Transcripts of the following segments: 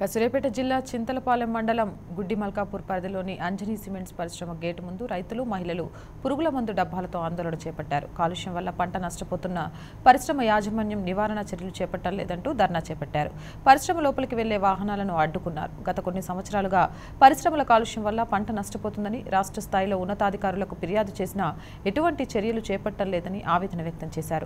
కసిరేపేట జిల్లా చింతలపాలెం మండలం గుడ్డి మల్కాపూర్ పరిధిలోని అంజనీ సిమెంట్స్ పరిశ్రమ గేటు ముందు రైతులు మహిళలు పురుగుల మందు డబ్బాలతో ఆందోళన చేపట్టారు కాలుష్యం వల్ల పంట నష్టపోతున్న పరిశ్రమ యాజమాన్యం నివారణ చర్యలు చేపట్టలేదంటూ ధర్నా చేపట్టారు పరిశ్రమ లోపలికి వెళ్లే వాహనాలను అడ్డుకున్నారు గత కొన్ని సంవత్సరాలుగా పరిశ్రమల కాలుష్యం వల్ల పంట నష్టపోతుందని రాష్ట్ర స్థాయిలో ఉన్నతాధికారులకు ఫిర్యాదు చేసినా ఎటువంటి చర్యలు చేపట్టలేదని ఆవేదన వ్యక్తం చేశారు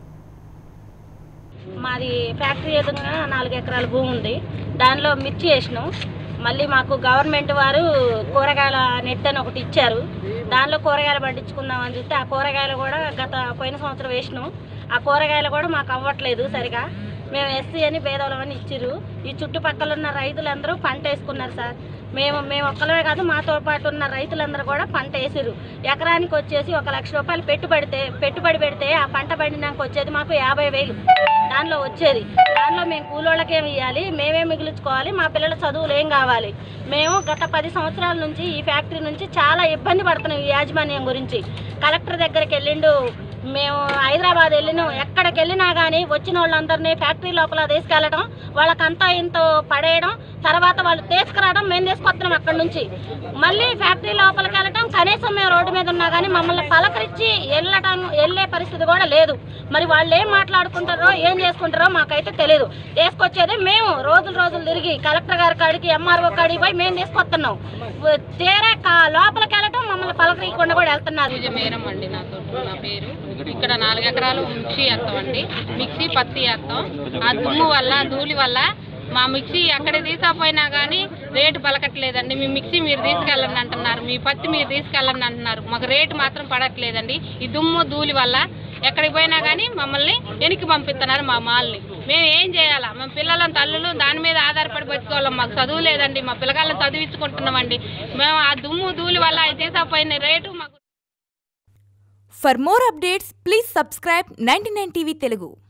మాది ఫ్యాక్టరీ ఎదురుగా నాలుగు ఎకరాల భూమి ఉంది దానిలో మిర్చి వేసినాం మళ్ళీ మాకు గవర్నమెంట్ వారు కూరగాయల నెట్ అని ఒకటి ఇచ్చారు దానిలో కూరగాయలు పండించుకుందామని చూస్తే ఆ కూరగాయలు కూడా గత పోయిన సంవత్సరం వేసినాం ఆ కూరగాయలు కూడా మాకు అవ్వట్లేదు సరిగా మేము ఎస్సీ అని భేదవలమని ఇచ్చిర్రు ఈ చుట్టుపక్కల ఉన్న రైతులందరూ పంట వేసుకున్నారు సార్ మేము మేము ఒక్కలమే కాదు మాతో పాటు ఉన్న రైతులందరూ కూడా పంట వేసిర్రు ఎకరానికి వచ్చేసి ఒక లక్ష రూపాయలు పెట్టుబడితే పెట్టుబడి పెడితే ఆ పంట పండినాక వచ్చేది మాకు యాభై వేలు దానిలో వచ్చేది దానిలో మేము కూలోళ్ళకేమి ఇవ్వాలి మేమే మిగిలించుకోవాలి మా పిల్లల చదువులు ఏం కావాలి మేము గత పది సంవత్సరాల నుంచి ఈ ఫ్యాక్టరీ నుంచి చాలా ఇబ్బంది పడుతున్నాం ఈ యాజమాన్యం గురించి కలెక్టర్ దగ్గరికి వెళ్ళిండు మేము హైదరాబాద్ వెళ్ళినాం ఎక్కడికి వెళ్ళినా కానీ వచ్చిన వాళ్ళందరినీ ఫ్యాక్టరీ లోపల తీసుకెళ్ళడం వాళ్ళకంతా ఇంత పడేయడం తర్వాత వాళ్ళు తీసుకురావడం మేము తీసుకొస్తున్నాం అక్కడి నుంచి మళ్ళీ ఫ్యాక్టరీ లోపలికి వెళ్ళటం కనీసం మేము రోడ్డు మీద ఉన్నా కానీ మమ్మల్ని పలకరించి వెళ్ళటం వెళ్ళే పరిస్థితి కూడా లేదు మరి వాళ్ళు ఏం మాట్లాడుకుంటారో ఏం చేసుకుంటారో మాకైతే తెలియదు తీసుకొచ్చేది మేము రోజులు రోజులు తిరిగి కలెక్టర్ గారి కాడికి ఎంఆర్ఓ కాడికి పోయి మేము తీసుకొస్తున్నాం తీరే కా- లోపలికి వెళ్ళటం మమ్మల్ని పలకరీయకుండా కూడా వెళ్తున్నారు పూజ మేరం అండి నాతో నా పేరు ఇక్కడ నాలుగు ఎకరాలు మిక్సీ వేస్తాం అండి మిక్సీ పత్తి వేస్తాం ఆ దుమ్ము వల్ల ధూళి వల్ల మా మిక్సీ ఎక్కడ తీసుకపోయినా కానీ రేటు పలకట్లేదండి మీ మిక్సీ మీరు తీసుకెళ్ళండి అంటున్నారు మీ పత్తి మీరు తీసుకెళ్ళండి అంటున్నారు మాకు రేటు మాత్రం పడట్లేదండి ఈ దుమ్ము ధూళి వల్ల ఎక్కడికి పోయినా కానీ మమ్మల్ని వెనక్కి పంపిస్తున్నారు మా మాల్ని మేము ఏం చేయాలా మా పిల్లల తల్లులు దాని మీద ఆధారపడి బతుకోవాలం మాకు చదువు లేదండి మా పిల్లగాళ్ళని చదివించుకుంటున్నామండి మేము ఆ దుమ్ము ధూళి వల్ల అది తీసుకపోయిన రేటు మాకు For more updates, please subscribe 99 TV Telugu.